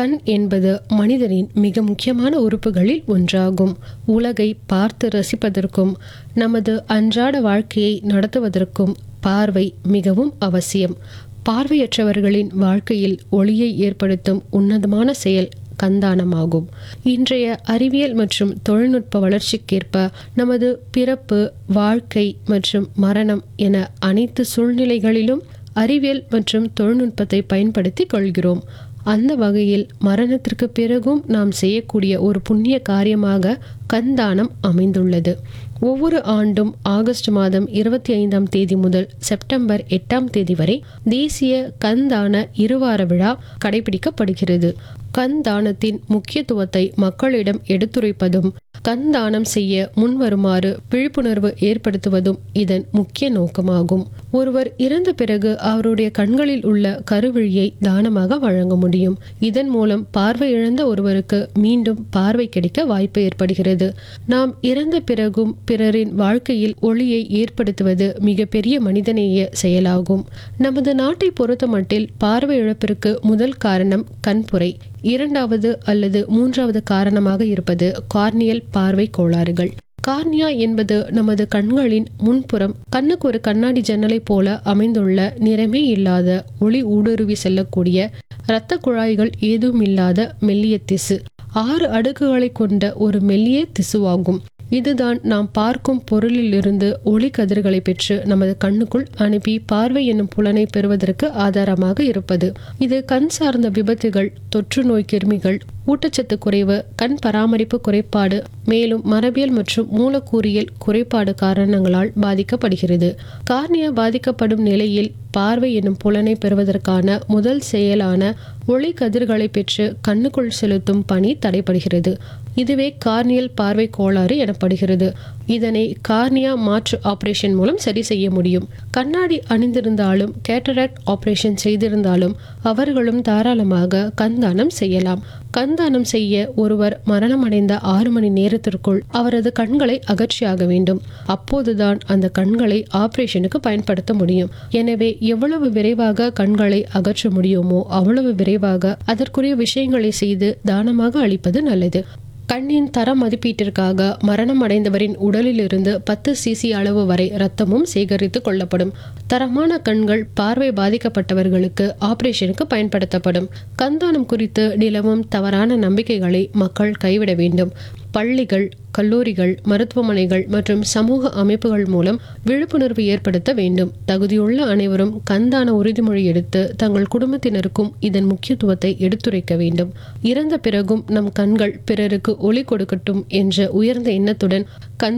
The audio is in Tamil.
கண் என்பது மனிதனின் மிக முக்கியமான உறுப்புகளில் ஒன்றாகும் உலகை பார்த்து ரசிப்பதற்கும் நமது அன்றாட வாழ்க்கையை நடத்துவதற்கும் பார்வை மிகவும் அவசியம் பார்வையற்றவர்களின் வாழ்க்கையில் ஒளியை ஏற்படுத்தும் உன்னதமான செயல் கந்தானமாகும் இன்றைய அறிவியல் மற்றும் தொழில்நுட்ப வளர்ச்சிக்கேற்ப நமது பிறப்பு வாழ்க்கை மற்றும் மரணம் என அனைத்து சூழ்நிலைகளிலும் அறிவியல் மற்றும் தொழில்நுட்பத்தை பயன்படுத்தி கொள்கிறோம் அந்த வகையில் மரணத்திற்கு பிறகும் நாம் செய்யக்கூடிய ஒரு புண்ணிய காரியமாக கந்தானம் அமைந்துள்ளது ஒவ்வொரு ஆண்டும் ஆகஸ்ட் மாதம் இருபத்தி ஐந்தாம் தேதி முதல் செப்டம்பர் எட்டாம் தேதி வரை தேசிய கந்தான இருவார விழா கடைபிடிக்கப்படுகிறது கண் தானத்தின் முக்கியத்துவத்தை மக்களிடம் எடுத்துரைப்பதும் கண் தானம் செய்ய முன்வருமாறு விழிப்புணர்வு ஏற்படுத்துவதும் இதன் முக்கிய நோக்கமாகும் ஒருவர் இறந்த பிறகு அவருடைய கண்களில் உள்ள கருவிழியை தானமாக வழங்க முடியும் இதன் மூலம் பார்வை இழந்த ஒருவருக்கு மீண்டும் பார்வை கிடைக்க வாய்ப்பு ஏற்படுகிறது நாம் இறந்த பிறகும் பிறரின் வாழ்க்கையில் ஒளியை ஏற்படுத்துவது மிகப்பெரிய மனிதநேய செயலாகும் நமது நாட்டை பொறுத்தமட்டில் பார்வை இழப்பிற்கு முதல் காரணம் கண்புரை இரண்டாவது அல்லது மூன்றாவது காரணமாக இருப்பது கார்னியல் பார்வை கோளாறுகள் கார்னியா என்பது நமது கண்களின் முன்புறம் கண்ணுக்கு ஒரு கண்ணாடி ஜன்னலை போல அமைந்துள்ள நிறமே இல்லாத ஒளி ஊடுருவி செல்லக்கூடிய இரத்த குழாய்கள் ஏதும் இல்லாத மெல்லிய திசு ஆறு அடுக்குகளை கொண்ட ஒரு மெல்லிய திசுவாகும் இதுதான் நாம் பார்க்கும் பொருளிலிருந்து ஒளி கதிர்களை பெற்று நமது கண்ணுக்குள் அனுப்பி பார்வை என்னும் புலனை பெறுவதற்கு ஆதாரமாக இருப்பது இது கண் சார்ந்த விபத்துகள் தொற்று நோய் கிருமிகள் ஊட்டச்சத்து குறைவு கண் பராமரிப்பு குறைபாடு மேலும் மரபியல் மற்றும் மூலக்கூறியல் குறைபாடு காரணங்களால் பாதிக்கப்படுகிறது கார்னியா பாதிக்கப்படும் நிலையில் பார்வை என்னும் புலனை பெறுவதற்கான முதல் செயலான ஒளி கதிர்களை பெற்று கண்ணுக்குள் செலுத்தும் பணி தடைபடுகிறது இதுவே கார்னியல் பார்வை கோளாறு எனப்படுகிறது இதனை கார்னியா மாற்று ஆபரேஷன் மூலம் சரி செய்ய முடியும் கண்ணாடி அணிந்திருந்தாலும் கேட்டராக்ட் ஆபரேஷன் செய்திருந்தாலும் அவர்களும் தாராளமாக கண்தானம் செய்யலாம் கண்தானம் செய்ய ஒருவர் மரணமடைந்த ஆறு மணி நேரத்திற்குள் அவரது கண்களை அகற்றியாக வேண்டும் அப்போதுதான் அந்த கண்களை ஆபரேஷனுக்கு பயன்படுத்த முடியும் எனவே எவ்வளவு விரைவாக கண்களை அகற்ற முடியுமோ அவ்வளவு விரைவாக அதற்குரிய விஷயங்களை செய்து தானமாக அளிப்பது நல்லது கண்ணின் தர மதிப்பீட்டிற்காக மரணம் அடைந்தவரின் உடலிலிருந்து பத்து சிசி அளவு வரை இரத்தமும் சேகரித்து கொள்ளப்படும் தரமான கண்கள் பார்வை பாதிக்கப்பட்டவர்களுக்கு ஆபரேஷனுக்கு பயன்படுத்தப்படும் கண்தானம் குறித்து நிலவும் தவறான நம்பிக்கைகளை மக்கள் கைவிட வேண்டும் பள்ளிகள் கல்லூரிகள் மருத்துவமனைகள் மற்றும் சமூக அமைப்புகள் மூலம் விழிப்புணர்வு ஏற்படுத்த வேண்டும் தகுதியுள்ள அனைவரும் கண்தான உறுதிமொழி எடுத்து தங்கள் குடும்பத்தினருக்கும் இதன் முக்கியத்துவத்தை எடுத்துரைக்க வேண்டும் இறந்த பிறகும் நம் கண்கள் பிறருக்கு ஒளி கொடுக்கட்டும் என்ற உயர்ந்த எண்ணத்துடன் கண்